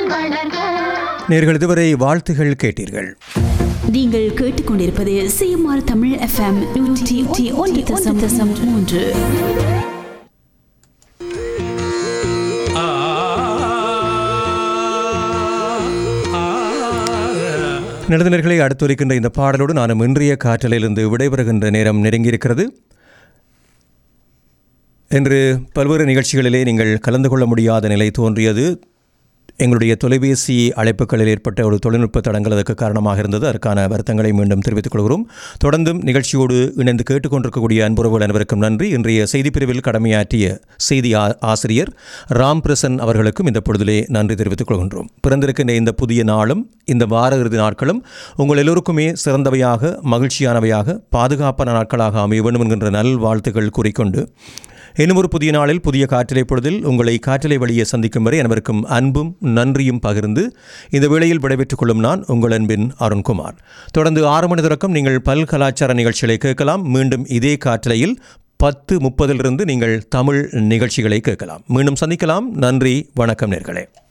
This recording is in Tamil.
வளர்க நேர்கள் இதுவரை வாழ்த்துகள் கேட்டீர்கள் நீங்கள் கேட்டுக்கொண்டிருப்பது சிஎம்ஆர் தமிழ் எஃப்எம் நூற்றி ஒன்று தசம் தசம் மூன்று நடந்தினர்களை அடுத்துரைக்கின்ற இந்த பாடலோடு நானும் இன்றைய காற்றலிலிருந்து விடைபெறுகின்ற நேரம் நெருங்கியிருக்கிறது இன்று பல்வேறு நிகழ்ச்சிகளிலே நீங்கள் கலந்து கொள்ள முடியாத நிலை தோன்றியது எங்களுடைய தொலைபேசி அழைப்புகளில் ஏற்பட்ட ஒரு தொழில்நுட்ப தடங்கள் அதற்கு காரணமாக இருந்தது அதற்கான வருத்தங்களை மீண்டும் தெரிவித்துக் கொள்கிறோம் தொடர்ந்தும் நிகழ்ச்சியோடு இணைந்து கேட்டுக்கொண்டிருக்கக்கூடிய அன்புறவுகள் அனைவருக்கும் நன்றி இன்றைய செய்திப் பிரிவில் கடமையாற்றிய செய்தி ஆ- ஆசிரியர் ராம் பிரசன் அவர்களுக்கும் இந்த பொழுதிலே நன்றி தெரிவித்துக் கொள்கின்றோம் பிறந்திருக்கின்ற இந்த புதிய நாளும் இந்த வார இறுதி நாட்களும் உங்கள் எல்லோருக்குமே சிறந்தவையாக மகிழ்ச்சியானவையாக பாதுகாப்பான நாட்களாக அமைய வேண்டும் என்கின்ற நல் வாழ்த்துக்கள் கூறிக்கொண்டு இன்னும் ஒரு புதிய நாளில் புதிய காற்றிலை பொழுதில் உங்களை காற்றிலை வழியே சந்திக்கும் வரை அனைவருக்கும் அன்பும் நன்றியும் பகிர்ந்து இந்த வேளையில் விடைபெற்றுக் கொள்ளும் நான் உங்கள் அன்பின் அருண்குமார் தொடர்ந்து ஆறு மணி தொடக்கம் நீங்கள் பல் கலாச்சார நிகழ்ச்சிகளை கேட்கலாம் மீண்டும் இதே காற்றிலையில் பத்து முப்பதிலிருந்து நீங்கள் தமிழ் நிகழ்ச்சிகளை கேட்கலாம் மீண்டும் சந்திக்கலாம் நன்றி வணக்கம் நேர்களே